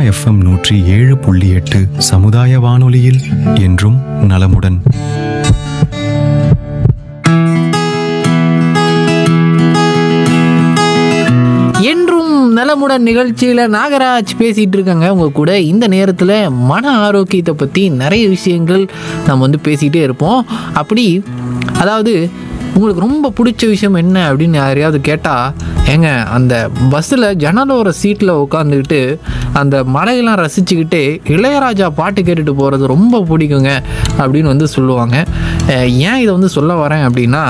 FM நூற்றி ஏழு புள்ளி எட்டு சமுதாய வானொலியில் என்றும் நலமுடன் என்றும் நலமுடன் நிகழ்ச்சியில் நாகராஜ் பேசிகிட்டு இருக்காங்க உங்க கூட இந்த நேரத்தில் மன ஆரோக்கியத்தை பற்றி நிறைய விஷயங்கள் நம்ம வந்து பேசிகிட்டே இருப்போம் அப்படி அதாவது உங்களுக்கு ரொம்ப பிடிச்ச விஷயம் என்ன அப்படின்னு யாரையாவது கேட்டால் ஏங்க அந்த பஸ்ஸில் ஜன்னலோர சீட்டில் உட்காந்துக்கிட்டு அந்த மலையெல்லாம் ரசிச்சுக்கிட்டே இளையராஜா பாட்டு கேட்டுட்டு போகிறது ரொம்ப பிடிக்குங்க அப்படின்னு வந்து சொல்லுவாங்க அஹ் ஏன் இதை வந்து சொல்ல வரேன் அப்படின்னா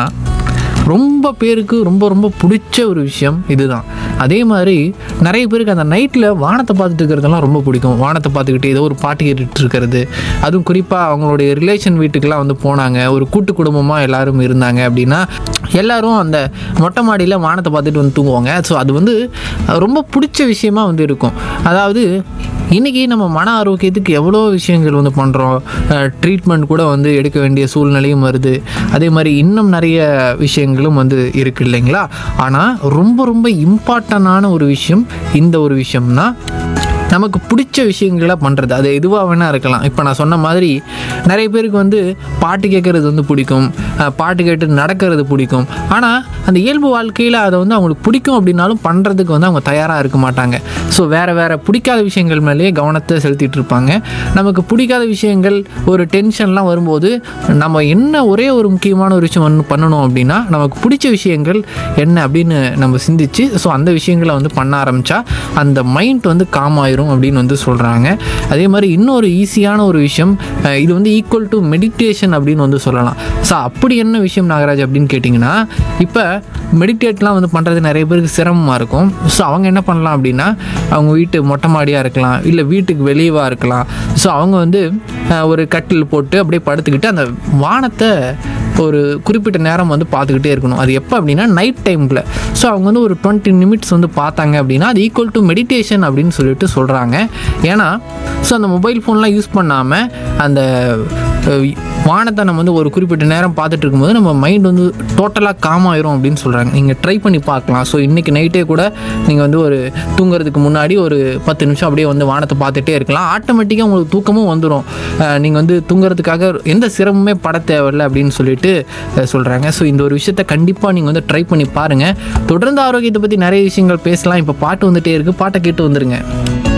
ரொம்ப பேருக்கு ரொம்ப ரொம்ப பிடிச்ச ஒரு விஷயம் இதுதான் அதே மாதிரி நிறைய பேருக்கு அந்த நைட்டில் வானத்தை பார்த்துட்டு இருக்கிறதெல்லாம் ரொம்ப பிடிக்கும் வானத்தை பார்த்துக்கிட்டு ஏதோ ஒரு பாட்டு கேட்டுட்டு இருக்கிறது அதுவும் குறிப்பாக அவங்களுடைய ரிலேஷன் வீட்டுக்கெல்லாம் வந்து போனாங்க ஒரு கூட்டு குடும்பமாக எல்லாரும் இருந்தாங்க அப்படின்னா எல்லாரும் அந்த மொட்டை மாடியில் வானத்தை பார்த்துட்டு வந்து தூங்குவாங்க ஸோ அது வந்து ரொம்ப பிடிச்ச விஷயமா வந்து இருக்கும் அதாவது இன்றைக்கி நம்ம மன ஆரோக்கியத்துக்கு எவ்வளோ விஷயங்கள் வந்து பண்ணுறோம் ட்ரீட்மெண்ட் கூட வந்து எடுக்க வேண்டிய சூழ்நிலையும் வருது அதே மாதிரி இன்னும் நிறைய விஷயங்களும் வந்து இருக்கு இல்லைங்களா ஆனால் ரொம்ப ரொம்ப இம்பார்ட்டண்டான ஒரு விஷயம் இந்த ஒரு விஷயம்னா நமக்கு பிடிச்ச விஷயங்களை பண்ணுறது அது எதுவாக வேணால் இருக்கலாம் இப்போ நான் சொன்ன மாதிரி நிறைய பேருக்கு வந்து பாட்டு கேட்குறது வந்து பிடிக்கும் அஹ் பாட்டு கேட்டு நடக்கிறது பிடிக்கும் ஆனால் அந்த இயல்பு வாழ்க்கையில் அதை வந்து அவங்களுக்கு பிடிக்கும் அப்படின்னாலும் பண்ணுறதுக்கு வந்து அவங்க தயாராக இருக்க மாட்டாங்க ஸோ வேறு வேறு பிடிக்காத விஷயங்கள் மேலேயே கவனத்தை செலுத்திட்டு இருப்பாங்க நமக்கு பிடிக்காத விஷயங்கள் ஒரு டென்ஷன்லாம் வரும்போது நம்ம என்ன ஒரே ஒரு முக்கியமான ஒரு விஷயம் வந்து பண்ணணும் அப்படின்னா நமக்கு பிடிச்ச விஷயங்கள் என்ன அப்படின்னு நம்ம சிந்திச்சு ஸோ அந்த விஷயங்களை வந்து பண்ண ஆரம்பித்தா அந்த மைண்ட் வந்து காம் ஆயிரும் அப்படின்னு வந்து சொல்கிறாங்க அதே மாதிரி இன்னொரு ஈஸியான ஒரு விஷயம் அஹ் இது வந்து ஈக்குவல் டு மெடிடேஷன் அப்படின்னு வந்து சொல்லலாம் ஸோ அப்படி என்ன விஷயம் நாகராஜ் அப்படின்னு கேட்டிங்கன்னா இப்போ மெடிடேட்லாம் வந்து பண்ணுறது நிறைய பேருக்கு சிரமமாக இருக்கும் ஸோ அவங்க என்ன பண்ணலாம் அப்படின்னா அவங்க வீட்டு மொட்டை மாடியாக இருக்கலாம் இல்லை வீட்டுக்கு வெளியவா இருக்கலாம் ஸோ அவங்க வந்து அஹ், ஒரு கட்டில் போட்டு அப்படியே படுத்துக்கிட்டு அந்த வானத்தை ஒரு குறிப்பிட்ட நேரம் வந்து பார்த்துக்கிட்டே இருக்கணும் அது எப்போ அப்படின்னா நைட் டைமில் ஸோ அவங்க வந்து ஒரு டுவெண்ட்டி நிமிட்ஸ் வந்து பார்த்தாங்க அப்படின்னா அது ஈக்குவல் டு மெடிடேஷன் அப்படின்னு சொல்லிட்டு சொல்கிறாங்க ஏன்னா ஸோ அந்த மொபைல் ஃபோன்லாம் யூஸ் பண்ணாமல் அந்த அஹ், வானத்தை நம்ம வந்து ஒரு குறிப்பிட்ட நேரம் பார்த்துட்டு இருக்கும்போது நம்ம மைண்ட் வந்து டோட்டலாக காம் ஆயிரும் அப்படின்னு சொல்கிறாங்க நீங்கள் ட்ரை பண்ணி பார்க்கலாம் ஸோ இன்றைக்கி நைட்டே கூட நீங்கள் வந்து ஒரு தூங்குறதுக்கு முன்னாடி ஒரு பத்து நிமிஷம் அப்படியே வந்து வானத்தை பார்த்துட்டே இருக்கலாம் ஆட்டோமேட்டிக்காக உங்களுக்கு தூக்கமும் வந்துடும் நீங்கள் வந்து தூங்குறதுக்காக எந்த சிரமமே பட தேவையில்லை அப்படின்னு சொல்லிட்டு சொல்கிறாங்க ஸோ இந்த ஒரு விஷயத்த கண்டிப்பாக நீங்கள் வந்து ட்ரை பண்ணி பாருங்கள் தொடர்ந்து ஆரோக்கியத்தை பற்றி நிறைய விஷயங்கள் பேசலாம் இப்போ பாட்டு வந்துட்டே இருக்குது பாட்டை கேட்டு வந்துருங்க